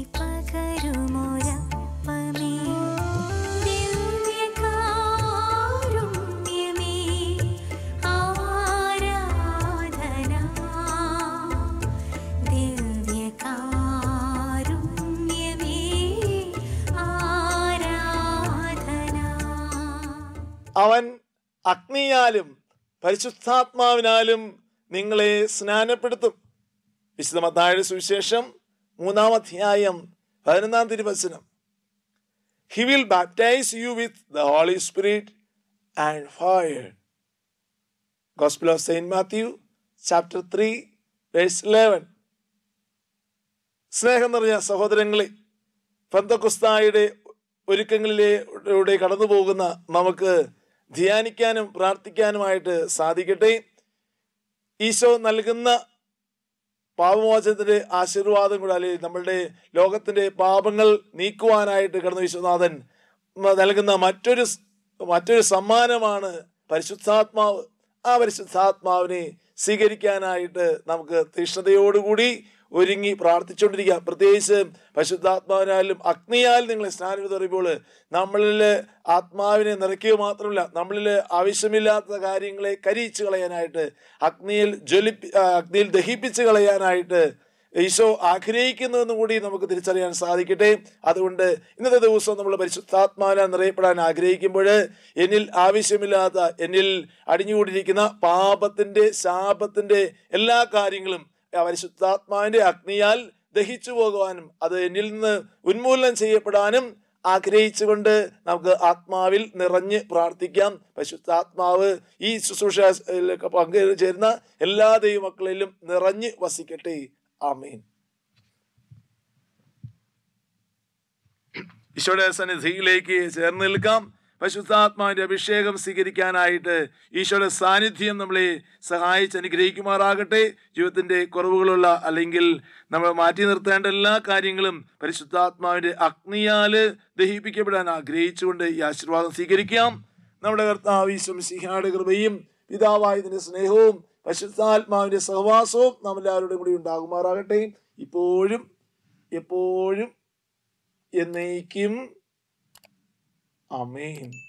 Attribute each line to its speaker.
Speaker 1: പകരുമൊരപ്പമേ ദിവ്യകാരുണ്യമേ ആരാധന ദിവ്യകാരുണ്യമേ ആരാധന
Speaker 2: അവൻ അഗ്നിയാലും പരിശുദ്ധാത്മാവിനാലും നിങ്ങളെ സ്നാനപ്പെടുത്തും വിശുദ്ധ മത്തായുടെ സുവിശേഷം മൂന്നാം അധ്യായം പതിനൊന്നാം തിരുവചനം he will baptise you with the Holy Spirit and fire gospel of Saint Matthew chapter three verse eleven സ്നേഹം നിറഞ്ഞ സഹോദരങ്ങളെ പന്തക്കുസ്തായുടെ ഒരുക്കങ്ങളിലൂടെ കടന്നു പോകുന്ന നമുക്ക് ധ്യാനിക്കാനും പ്രാർത്ഥിക്കാനുമായിട്ട് സാധിക്കട്ടെ ഈശോ നൽകുന്ന പാപമോചനത്തിന്റെ ആശീർവാദം കൂടെ അല്ലെങ്കിൽ നമ്മളുടെ ലോകത്തിന്റെ പാപങ്ങൾ നീക്കുവാനായിട്ട് കടന്നു വിശ്വനാഥൻ നൽകുന്ന മറ്റൊരു സ്- മറ്റൊരു സമ്മാനമാണ് പരിശുദ്ധാത്മാവ് ആ പരിശുദ്ധാത്മാവിനെ സ്വീകരിക്കാനായിട്ട് നമുക്ക് തീഷ്ണതയോടുകൂടി ഒരുങ്ങി പ്രാർത്ഥിച്ചുകൊണ്ടിരിക്കുക പ്രത്യേകിച്ച് പരിശുദ്ധാത്മാവിനാലും അഗ്നിയാൽ നിങ്ങളെ സ്നാനം എന്ന് പറയുമ്പോൾ നമ്മളിൽ ആത്മാവിനെ നിറയ്ക്കുക മാത്രമല്ല നമ്മളിൽ ആവശ്യമില്ലാത്ത കാര്യങ്ങളെ കരിയിച്ച് കളയാനായിട്ട് അഗ്നിയിൽ ജ്വലിപ്പി ആ, അഗ്നിയിൽ ദഹിപ്പിച്ച് കളയാനായിട്ട് ഈശോ ആഗ്രഹിക്കുന്നതെന്ന് കൂടി നമുക്ക് തിരിച്ചറിയാൻ സാധിക്കട്ടെ അതുകൊണ്ട് ഇന്നത്തെ ദിവസം നമ്മൾ പരിശുദ്ധാത്മാവിനാൽ നിറയപ്പെടാൻ ആഗ്രഹിക്കുമ്പോൾ എന്നിൽ ആവശ്യമില്ലാത്ത എന്നിൽ അടിഞ്ഞുകൂടിയിരിക്കുന്ന പാപത്തിന്റെ ശാപത്തിന്റെ എല്ലാ കാര്യങ്ങളും ആ പരിശുദ്ധാത്മാവിന്റെ അഗ്നിയാൽ ദഹിച്ചു പോകുവാനും അത് എന്നിൽ നിന്ന് ഉന്മൂലനം ചെയ്യപ്പെടാനും ആഗ്രഹിച്ചുകൊണ്ട് നമുക്ക് ആത്മാവിൽ നിറഞ്ഞ് പ്രാർത്ഥിക്കാം പരിശുദ്ധാത്മാവ് ഈ ശുശ്രൂഷയിലൊക്കെ പങ്കുചേരുന്ന എല്ലാ ദൈവമക്കളിലും നിറഞ്ഞ് വസിക്കട്ടെ ആമീൻ ഈശോയുടെ സന്നിധിയിലേക്ക് ചേർന്ന് നിൽക്കാം പരിശുദ്ധാത്മാവിന്റെ അഭിഷേകം സ്വീകരിക്കാനായിട്ട് ഈശോയുടെ സാന്നിധ്യം നമ്മളെ സഹായിച്ച് അനുഗ്രഹിക്കുമാറാകട്ടെ ജീവിതത്തിന്റെ കുറവുകളുള്ള അല്ലെങ്കിൽ നമ്മൾ മാറ്റി നിർത്തേണ്ട എല്ലാ കാര്യങ്ങളും പരിശുദ്ധാത്മാവിന്റെ അഗ്നിയാല് ദഹിപ്പിക്കപ്പെടാൻ ആഗ്രഹിച്ചുകൊണ്ട് ഈ ആശീർവാദം സ്വീകരിക്കാം നമ്മുടെ കർത്താവ് ഈശ്വംസിഹായുടെ കൃപയും പിതാവായതിന്റെ സ്നേഹവും പരിശുദ്ധാത്മാവിന്റെ സഹവാസവും നാം എല്ലാവരുടെയും കൂടി ഉണ്ടാകുമാറാകട്ടെ ഇപ്പോഴും എപ്പോഴും എന്നേക്കും അമേൻ